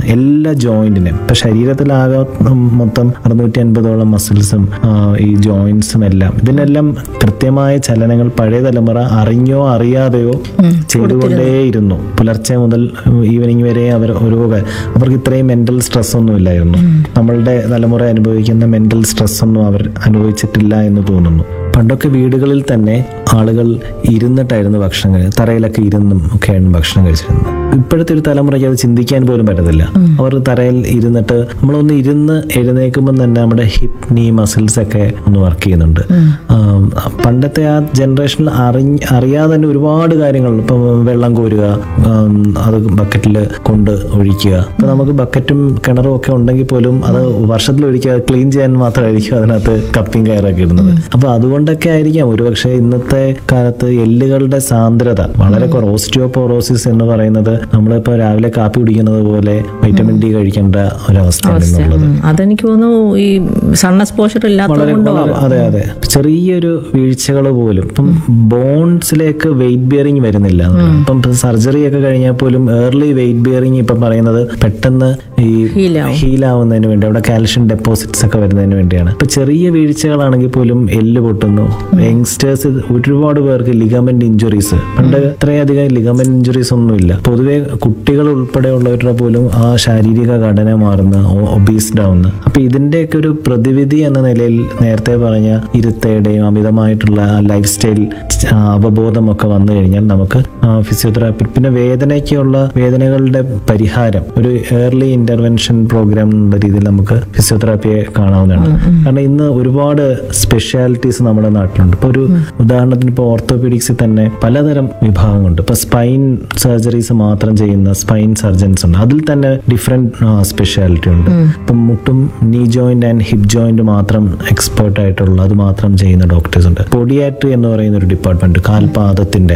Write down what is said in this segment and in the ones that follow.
എല്ലാ ജോയിന്റിനും ഇപ്പൊ ശരീരത്തിലാകെ മൊത്തം അറുന്നൂറ്റി അൻപതോളം മസിൽസും ഈ ജോയിന്റ്സും എല്ലാം ഇതിനെല്ലാം കൃത്യമായ ചലനങ്ങൾ പഴയ തലമുറ അറിഞ്ഞോ അറിയാതെയോ ചെയ്തുകൊണ്ടേയിരുന്നു പുലർച്ചെ മുതൽ ഈവനിങ് വരെ അവർ ഓരോ കാ- അവർക്ക് ഇത്രയും മെന്റൽ സ്ട്രെസ് ഒന്നും ഇല്ലായിരുന്നു നമ്മളുടെ തലമുറ അനുഭവിക്കുന്ന മെന്റൽ സ്ട്രെസ് ഒന്നും അവർ അനുഭവിച്ചിട്ടില്ല എന്ന് തോന്നുന്നു പണ്ടൊക്കെ വീടുകളിൽ തന്നെ ആളുകൾ ഇരുന്നിട്ടായിരുന്നു ഭക്ഷണം കഴി തറയിലൊക്കെ ഇരുന്നും ഒക്കെയാണ് ഭക്ഷണം കഴിച്ചിരുന്നത് ഇപ്പോഴത്തെ ഒരു തലമുറയ്ക്ക് അത് ചിന്തിക്കാൻ പോലും പറ്റത്തില്ല അവർ തറയിൽ ഇരുന്നിട്ട് നമ്മളൊന്ന് ഇരുന്ന് എഴുന്നേൽക്കുമ്പോൾ തന്നെ നമ്മുടെ ഹിപ്പ് നീ മസിൽസ് ഒക്കെ ഒന്ന് വർക്ക് ചെയ്യുന്നുണ്ട് ആം, പണ്ടത്തെ ആ ജനറേഷനിൽ അറിഞ്ഞ് അറിയാതെ തന്നെ ഒരുപാട് കാര്യങ്ങൾ ഇപ്പം വെള്ളം കോരുക ആം, അത് ബക്കറ്റിൽ കൊണ്ട് ഒഴിക്കുക ഇപ്പൊ നമുക്ക് ബക്കറ്റും കിണറും ഒക്കെ ഉണ്ടെങ്കിൽ പോലും അത് വർഷത്തിൽ ഒരിക്കൽ ക്ലീൻ ചെയ്യാൻ മാത്രമായിരിക്കും അതിനകത്ത് കപ്പിയും കയറൊക്കെ ഇടുന്നത് അപ്പൊ അതുകൊണ്ടൊക്കെ ആയിരിക്കാം ഒരുപക്ഷെ ഇന്നത്തെ കാലത്ത് എല്ലുകളുടെ സാന്ദ്രത വളരെ കുറവ് ഓസ്റ്റിയോപോറോസിസ് എന്ന് പറയുന്നത് നമ്മളിപ്പോ രാവിലെ കാപ്പി കുടിക്കുന്നത് പോലെ വൈറ്റമിൻ ഡി കഴിക്കേണ്ട ഒരവസ്ഥയാണ് ഇന്നുള്ളത് ഉം. അതെനിക്ക് തോന്നുന്നു ഈ സൺ എക്സ്പോഷർ ഇല്ലാത്തത് വളരെ കൊണ്ടോ വളരെ- അതെ അതെ ചെറിയൊരു വീഴ്ചകൾ പോലും ഇപ്പം ബോൺസിലേക്ക് വെയിറ്റ് ബിയറിംഗ് വരുന്നില്ല ഇപ്പം സർജറി ഒക്കെ കഴിഞ്ഞാൽ പോലും ഏർലി വെയിറ്റ് ബിയറിംഗ് ഇപ്പം പറയുന്നത് പെട്ടെന്ന് ഈ Heal ആവും. ഹീൽ ആവുന്നതിന് വേണ്ടി അവിടെ കാൽഷ്യം ഡെപ്പോസിറ്റ്സ് ഒക്കെ വരുന്നതിന് വേണ്ടിയാണ് ഇപ്പൊ ചെറിയ വീഴ്ചകളാണെങ്കിൽ പോലും എല്ല് പൊട്ടുന്നു യങ്സ്റ്റേഴ്സ് ഒരുപാട് പേർക്ക് ലിഗമെന്റ് ഇഞ്ചുറീസ് പണ്ട് ഇത്രയധികം ലിഗമെന്റ് ഇഞ്ചുറീസ് ഒന്നുമില്ല പൊതുവെ കുട്ടികൾ ഉൾപ്പെടെയുള്ളവരുടെ പോലും ആ ശാരീരിക ഘടന മാറുന്ന ഒബീസ്ഡ് ആവുന്ന അപ്പൊ ഇതിന്റെയൊക്കെ ഒരു പ്രതിവിധി എന്ന നിലയിൽ നേരത്തെ പറഞ്ഞ ഇരുത്തയുടെയും അമിതമായിട്ടുള്ള ലൈഫ് സ്റ്റൈൽ അവബോധമൊക്കെ വന്നു കഴിഞ്ഞാൽ നമുക്ക് ഫിസിയോതെറാപ്പി പിന്നെ വേദനയ്ക്കുള്ള വേദനകളുടെ പരിഹാരം ഒരു ഏർലി ഇന്റർവെൻഷൻ പ്രോഗ്രാം എന്നുള്ള രീതിയിൽ നമുക്ക് ഫിസിയോതെറാപ്പിയെ കാണാവുന്നതാണ് കാരണം ഇന്ന് ഒരുപാട് സ്പെഷ്യാലിറ്റീസ് നമ്മുടെ നാട്ടിലുണ്ട് ഇപ്പൊ ഒരു ഉദാഹരണത്തിന് ഇപ്പോൾ ഓർത്തോപീഡിക്സിൽ തന്നെ പലതരം വിഭാഗങ്ങളുണ്ട് ഇപ്പൊ സ്പൈൻ സർജറീസ് മാത്രം ചെയ്യുന്ന സ്പൈൻ സർജൻസ് ഉണ്ട് അതിൽ തന്നെ ഡിഫറെന്റ് സ്പെഷ്യാലിറ്റി ഉണ്ട് ഇപ്പം മുട്ടും നീ ജോയിന്റ് ആൻഡ് ഹിപ്പ് ജോയിന്റ് മാത്രം എക്സ്പേർട്ട് ആയിട്ടുള്ള അത് മാത്രം ചെയ്യുന്ന ഡോക്ടേഴ്സ് ഉണ്ട് പൊഡിയാട്രി എന്ന് പറയുന്ന ഒരു ഡിപ്പാർട്ട്മെന്റ് കാൽപാദത്തിന്റെ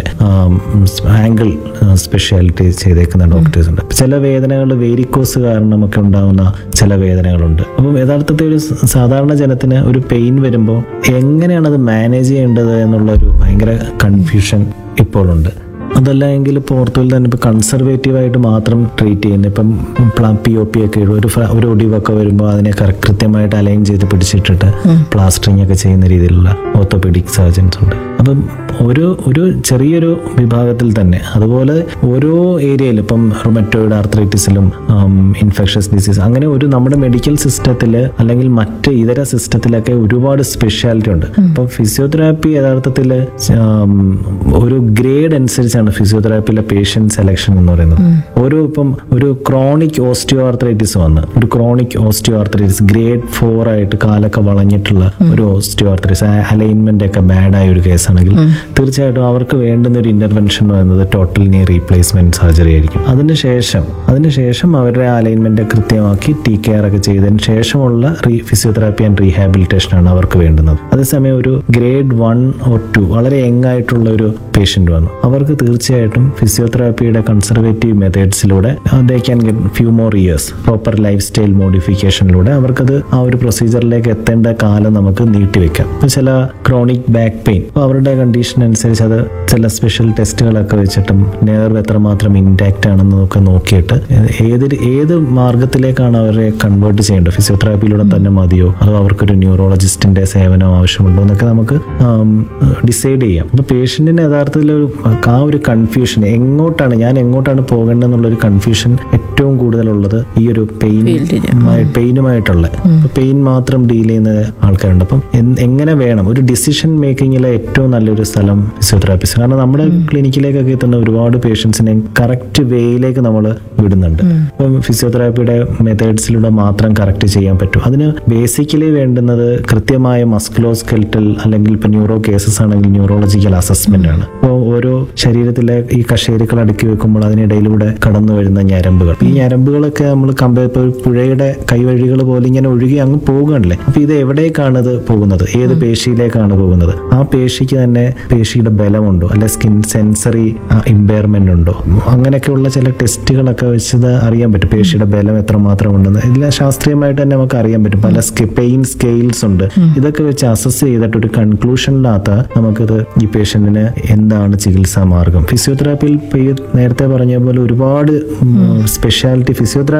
ആംഗിൾ സ്പെഷ്യാലിറ്റി ചെയ്തേക്കുന്ന ഡോക്ടേഴ്സ് ഉണ്ട് ചില വേദനകൾ വേരിക്കോസ് കാരണമൊക്കെ ഉണ്ടാകുന്ന ചില വേദനകളുണ്ട് അപ്പം യഥാർത്ഥത്തിൽ ഒരു സ- സാധാരണ ജനത്തിന് ഒരു പെയിൻ വരുമ്പോൾ എങ്ങനെയാണ് അത് മാനേജ് ചെയ്യേണ്ടത് എന്നുള്ള ഒരു ഭയങ്കര കൺഫ്യൂഷൻ ഇപ്പോഴുണ്ട് അതല്ല എങ്കിൽ ഇപ്പോൾ ഓർത്തോയിൽ തന്നെ ഇപ്പോൾ കൺസർവേറ്റീവ് ആയിട്ട് മാത്രം ട്രീറ്റ് ചെയ്യുന്നത് ഇപ്പം പി ഒ പി ഒക്കെ ഇടും ഒരു ഫ്ര- ഒരു ഒടിവൊക്കെ വരുമ്പോൾ അതിനെ കറ- കൃത്യമായിട്ട് അലൈൻ ചെയ്ത് പിടിച്ചിട്ടിട്ട് പ്ലാസ്റ്ററിങ് ഒക്കെ ചെയ്യുന്ന രീതിയിലുള്ള ഓർത്തോപെഡിക് സർജൻസ് ഉണ്ട് അപ്പം ഒരു ഒരു ചെറിയൊരു വിഭാഗത്തിൽ തന്നെ അതുപോലെ ഓരോ ഏരിയയിൽ ഇപ്പം റൊമറ്റോയിഡ് ആർത്രൈറ്റിസിലും ഇൻഫെക്ഷസ് ഡിസീസ് അങ്ങനെ ഒരു നമ്മുടെ മെഡിക്കൽ സിസ്റ്റത്തിൽ അല്ലെങ്കിൽ മറ്റ് ഇതര സിസ്റ്റത്തിലൊക്കെ ഒരുപാട് സ്പെഷ്യാലിറ്റി ഉണ്ട് ഇപ്പം ഫിസിയോതെറാപ്പി യഥാർത്ഥത്തിൽ ഒരു ഗ്രേഡ് അനുസരിച്ചാണ് ഫിസിയോതെറാപ്പിയിലെ പേഷ്യന്റ് സെലക്ഷൻ എന്ന് പറയുന്നത് ഓരോ ഇപ്പം ഒരു ക്രോണിക് ഓസ്റ്റിയോ ആർത്രൈറ്റിസ് വന്ന് ഒരു chronic osteoarthritis grade four ആയിട്ട് കാലൊക്കെ വളഞ്ഞിട്ടുള്ള ഒരു ഓസ്റ്റിയോ ആർത്രൈറ്റിസ് അലൈൻമെന്റ് ഒക്കെ ബാഡ് ആയ ഒരു കേസാണെങ്കിൽ തീർച്ചയായിട്ടും അവർക്ക് വേണ്ടുന്ന ഒരു ഇന്റർവെൻഷൻ എന്ന് പറയുന്നത് ടോട്ടൽ നീ റീപ്ലേസ്മെന്റ് സർജറി ആയിരിക്കും അതിനുശേഷം അതിനുശേഷം അവരുടെ അലൈൻമെന്റ് കൃത്യമാക്കി ടീ കെയർ ഒക്കെ ചെയ്തതിന് ശേഷമുള്ള റീ ഫിസിയോതെറാപ്പി ആൻഡ് റീഹാബിലിറ്റേഷൻ ആണ് അവർക്ക് വേണ്ടുന്നത് അതേസമയം ഒരു ഗ്രേഡ് വൺ ഓർ ടു വളരെ യങ് ആയിട്ടുള്ള ഒരു പേഷ്യന്റ് വന്നു അവർക്ക് തീർച്ചയായിട്ടും ഫിസിയോതെറാപ്പിയുടെ കൺസർവേറ്റീവ് മെത്തേഡ്സിലൂടെ they can get few more years proper lifestyle മോഡിഫിക്കേഷനിലൂടെ അവർക്കത് ആ ഒരു പ്രൊസീജിയറിലേക്ക് എത്തേണ്ട കാലം നമുക്ക് നീട്ടിവെക്കാം ഇപ്പൊ ചില ക്രോണിക് ബാക്ക് പെയിൻ അവരുടെ കണ്ടീഷൻ അനുസരിച്ച് അത് ചില സ്പെഷ്യൽ ടെസ്റ്റുകളൊക്കെ വെച്ചിട്ടും നെർവ് എത്രമാത്രം ഇൻടാക്റ്റ് ആണെന്നൊക്കെ നോക്കിയിട്ട് ഏത് ഏത് മാർഗത്തിലേക്കാണ് അവരെ കൺവേർട്ട് ചെയ്യേണ്ടത് ഫിസിയോതെറാപ്പിയിലൂടെ തന്നെ മതിയോ അതോ അവർക്കൊരു ന്യൂറോളജിസ്റ്റിന്റെ സേവനം ആവശ്യമുണ്ടോ എന്നൊക്കെ നമുക്ക് ഡിസൈഡ് ചെയ്യാം അപ്പൊ പേഷ്യന്റിന് യഥാർത്ഥത്തിൽ ഒരു ആ ഒരു കൺഫ്യൂഷൻ എങ്ങോട്ടാണ് ഞാൻ എങ്ങോട്ടാണ് പോകേണ്ടത് എന്നുള്ളൊരു കൺഫ്യൂഷൻ ഏറ്റവും കൂടുതലുള്ളത് ഈ ഒരു പെയിൻ പെയിനുമായിട്ടുള്ള പെയിൻ മാത്രം ഡീൽ ചെയ്യുന്ന ആൾക്കാരുണ്ട് അപ്പം എന്ത്- എങ്ങനെ വേണം ഒരു ഡിസിഷൻ മേക്കിങ്ങിലെ ഏറ്റവും നല്ലൊരു സ്ഥലം ഫിസിയോതെറാപ്പിസ്റ്റ് കാരണം നമ്മുടെ ക്ലിനിക്കിലേക്കൊക്കെ എത്തുന്ന ഒരുപാട് പേഷ്യൻസിനെ കറക്റ്റ് വേയിലേക്ക് നമ്മൾ വിടുന്നുണ്ട് അപ്പം ഫിസിയോതെറാപ്പിയുടെ മെത്തേഡ്സിലൂടെ മാത്രം കറക്റ്റ് ചെയ്യാൻ പറ്റും അതിന് ബേസിക്കലി വേണ്ടുന്നത് കൃത്യമായ മസ്കുലോസ്കെൽറ്റൽ അല്ലെങ്കിൽ ഇപ്പൊ ന്യൂറോ കേസസ് ആണെങ്കിൽ ന്യൂറോളജിക്കൽ അസസ്മെന്റ് ആണ് അപ്പോൾ ഓരോ ശരീരത്തിലെ ഈ കശേരുക്കൾ അടുക്കി വെക്കുമ്പോൾ അതിനിടയിലൂടെ കടന്നു വരുന്ന ഞരമ്പുകൾ ഈ ഞരമ്പുകളൊക്കെ നമ്മൾ കമ്പയർ ഇപ്പോൾ ഒരു പുഴയുടെ കൈവഴികൾ പോലെ ഇങ്ങനെ ഒഴുകി അങ്ങ് പോകുകയാണല്ലേ അപ്പൊ ഇത് എവിടേക്കാണ് ഇത് പോകുന്നത് ഏത് പേശിയിലേക്കാണ് പോകുന്നത് ആ പേശിക്ക് തന്നെ പേശിയുടെ ബലമുണ്ടോ അല്ലെ സ്കിൻ സെൻസറി ഇമ്പയർമെന്റ് ഉണ്ടോ അങ്ങനെയൊക്കെയുള്ള ചില ടെസ്റ്റുകളൊക്കെ വെച്ചത് അറിയാൻ പറ്റും പേശിയുടെ ബലം എത്രമാത്രം ഉണ്ടെന്ന് ഇതെല്ലാം ശാസ്ത്രീയമായിട്ട് തന്നെ നമുക്ക് അറിയാൻ പറ്റും പല പെയിൻ സ്കെയിൽസ് ഉണ്ട് ഇതൊക്കെ വെച്ച് അസസ് ചെയ്തിട്ട് ഒരു കൺക്ലൂഷനിനകത്ത് നമുക്കിത് ഈ പേഷ്യന്റിന് എന്താണ് ചികിത്സാ മാർഗം ഫിസിയോതെറാപ്പിയിൽ ഇപ്പൊ ഈ നേരത്തെ പറഞ്ഞ പോലെ ഒരുപാട് സ്പെഷ്യാലിറ്റി ഫിസിയോതെറാപ്പി